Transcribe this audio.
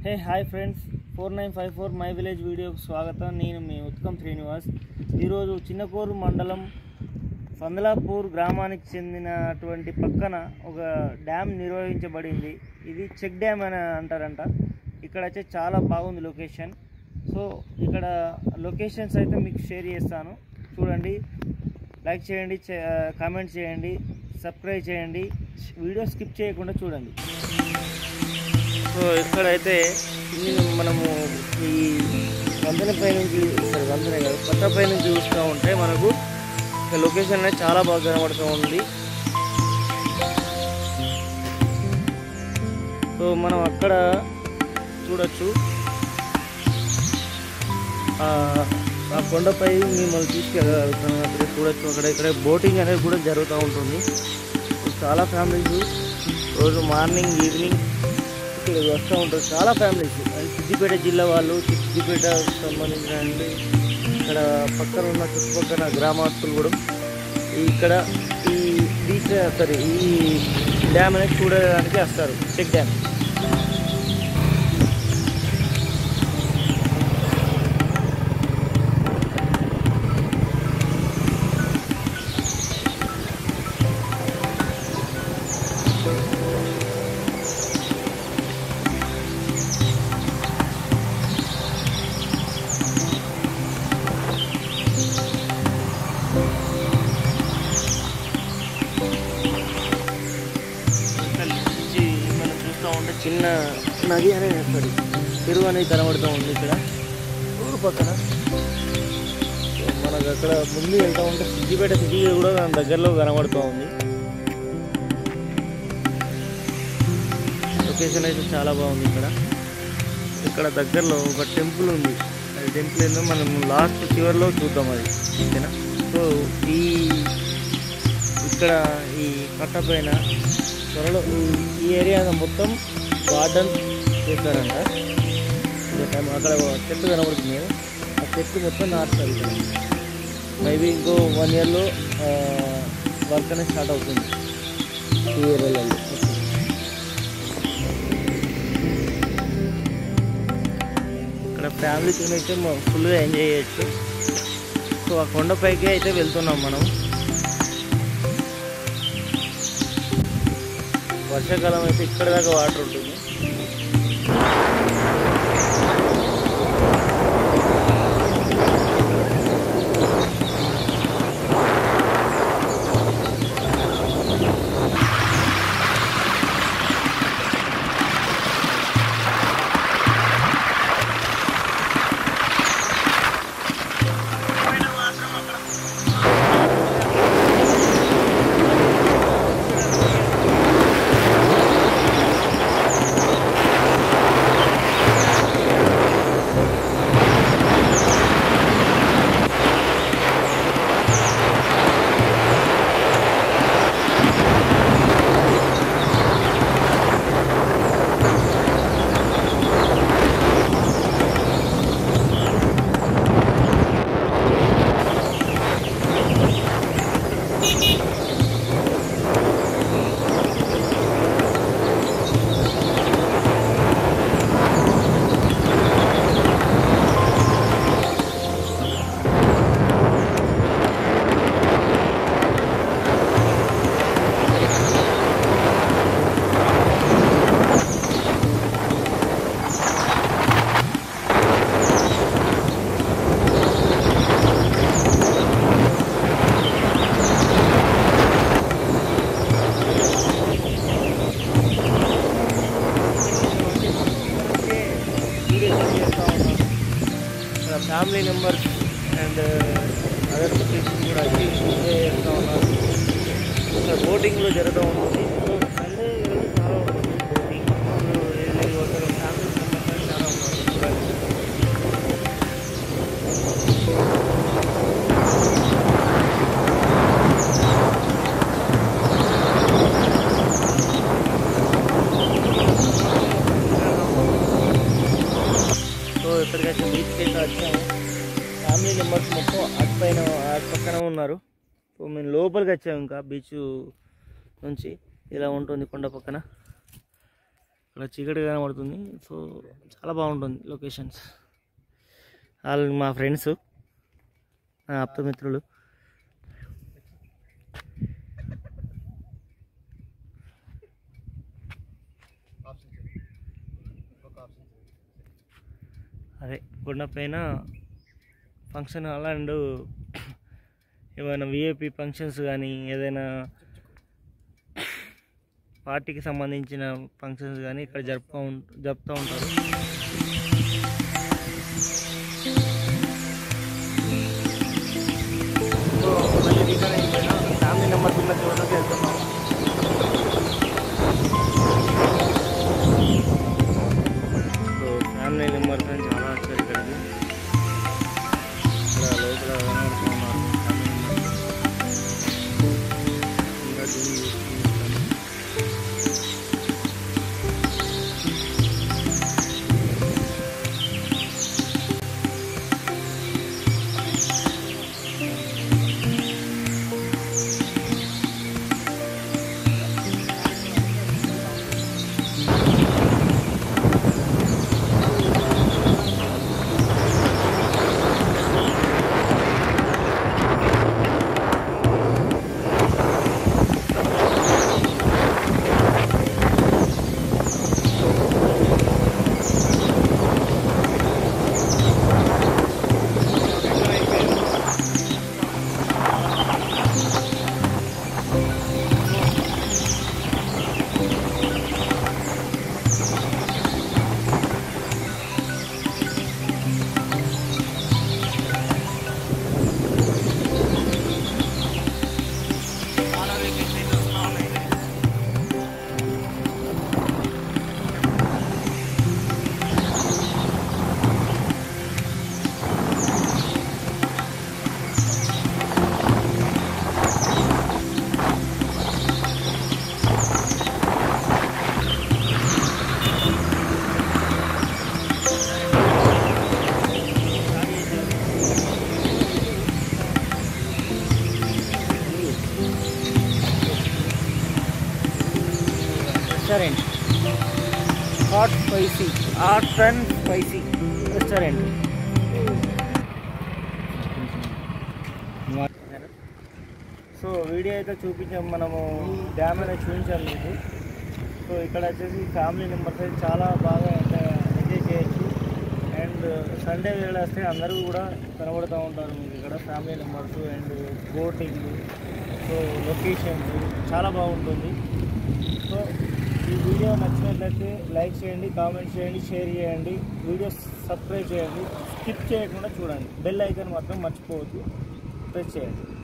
Hey hi friends four nine five four my village వీడియోకి స్వాగతం నేను మీ ఉత్కం శ్రీనివాస్ ఈరోజు చిన్నకూరు మండలం సందలాపూర్ గ్రామానికి చెందినటువంటి పక్కన ఒక డ్యామ్ నిర్వహించబడింది ఇది చెక్ డ్యామ్ అని అంటారంట ఇక్కడ వచ్చి చాలా బాగుంది లొకేషన్ సో ఇక్కడ లొకేషన్స్ అయితే మీకు షేర్ చేస్తాను చూడండి లైక్ చేయండి కామెంట్ చేయండి సబ్స్క్రైబ్ చేయండి వీడియో స్కిప్ చేయకుండా చూడండి సో ఇక్కడైతే ఇది మనము ఈ వంతెనపై నుంచి సారీ వంతెన కాదు పట్టపై నుంచి చూస్తూ ఉంటే మనకు ఈ లొకేషన్ అనేది చాలా బాగా కనబడుతూ ఉంది సో మనం అక్కడ చూడొచ్చు ఆ ఆ కొండపై మిమ్మల్ని తీసుకెళ్ళగలుగుతాం అక్కడ చూడొచ్చు అక్కడ ఇక్కడ బోటింగ్ అనేది కూడా జరుగుతూ ఉంటుంది చాలా ఫ్యామిలీస్ రోజు మార్నింగ్ ఈవినింగ్ ఇక్కడ వస్తూ ఉంటారు చాలా ఫ్యామిలీస్ అండ్ సిద్దిపేట జిల్లా వాళ్ళు సిద్దిపేట సంబంధించిన అండి ఇక్కడ పక్కన ఉన్న చుట్టుపక్కల గ్రామస్తులు కూడా ఇక్కడ ఈ బీచ్ సారీ ఈ డ్యామ్ అనేది చూడడానికి వస్తారు చెక్ డ్యామ్ ఇక్కడ నుంచి మనం చూస్తూ ఉంటే చిన్న నది అనేది సారీ చెరువు అనేది కనబడుతూ ఉంది ఇక్కడ ఊరు పక్కన సో మనకు అక్కడ ముందు వెళ్తూ ఉంటే సిద్దిపేట సిటీ కూడా మన దగ్గరలో కనబడుతూ ఉంది లొకేషన్ అయితే చాలా బాగుంది ఇక్కడ ఇక్కడ దగ్గరలో ఒక టెంపుల్ ఉంది అది టెంపుల్ ఏందో మనం లాస్ట్ చివరిలో చూద్దాం అది ఓకేనా సో ఈ ఇక్కడ ఈ కట్ట పైన త్వరలో ఈ- ఈ ఏరియా మొత్తం గార్డెన్ చేస్తారంట ఇక టైం అక్కడ ఒక చెట్టు కనబడుతుంది కదా, ఆ చెట్టు మొత్తం నాటుతారు ఇక్కడ మేబీ ఇంకో వన్ ఇయర్లో వర్క్ అనేది స్టార్ట్ అవుతుంది ఈ ఏరియాలో ఇక్కడ ఫ్యామిలీతో అయితే ఫుల్గా ఎంజాయ్ చేయొచ్చు సో ఆ కొండపైకి అయితే వెళ్తున్నాం మనం వర్షాకాలం అయితే ఇక్కడ దాకా వాటర్ ఉంటుంది family members and other location కూడా వచ్చి ఎంజాయ్ చేస్తూ ఉన్నారు ఇక్కడ బోటింగ్లో జరుగుతూ ఉంటుంది సో సండే ఈరోజు చాలా ఉంటుంది బోటింగ్ ఫ్యామిలీ మెంబర్స్ చాలా ఉన్నారు చూడాలి సో ఇక్కడికైతే బీచ్కి అయితే వచ్చాము ఫ్యామిలీ మెంబర్స్ మొత్తం అటు పైన అటు పక్కన ఉన్నారు సో మేము లోపలికి వచ్చాము ఇంకా బీచ్ నుంచి ఇలా ఉంటుంది కొండ పక్కన ఇక్కడ చీకటి కనబడుతుంది సో చాలా బాగుంటుంది లొకేషన్స్ వాళ్ళు మా ఫ్రెండ్స్ నా ఆప్తమిత్రులు అదే కొండ పైన ఫంక్షన్ హాల్ అండ్ ఏమైనా విఐపి ఫంక్షన్స్ కానీ ఏదైనా పార్టీకి సంబంధించిన ఫంక్షన్స్ కానీ ఇక్కడ జరుపుకో జరుపుతూ ఉంటారు సో మళ్ళీ రిటర్న్ అయిపోయినా ఫ్యామిలీ నెంబర్స్ ఉన్న చోటకి వెళ్తున్నాం సో ఫ్యామిలీ నెంబర్స్ అని చాలా వచ్చారు ఇక్కడికి ఇక్కడ లోపల కనబడుతూ ఉన్నారు ఫ్యామిలీ మెంబర్స్. ఇంకా జూమ్ చేసుకుంటాను చాలా వెహికల్స్ అయితే వస్తూ ఉన్నాయి restaurant hot spicy hot and spicy restaurant so video అయితే చూపించాం మనము డ్యామ్ అనేది చూపించాం మీకు సో ఇక్కడ వచ్చేసి ఫ్యామిలీ మెంబర్స్ అయితే చాలా బాగా ఎంజాయ్ చేయొచ్చు అండ్ సండే వేళ వస్తే అందరూ కూడా కనబడుతూ ఉంటారు మీకు ఇక్కడ family members and boating so locations చాలా బాగుంటుంది సో ఈ వీడియో నచ్చినట్లయితే లైక్ చేయండి కామెంట్ చేయండి షేర్ చేయండి వీడియో సబ్స్క్రైబ్ చేయండి స్కిప్ చేయకుండా చూడండి బెల్ ఐకాన్ మాత్రం మర్చిపోవద్దు ప్రెస్ చేయండి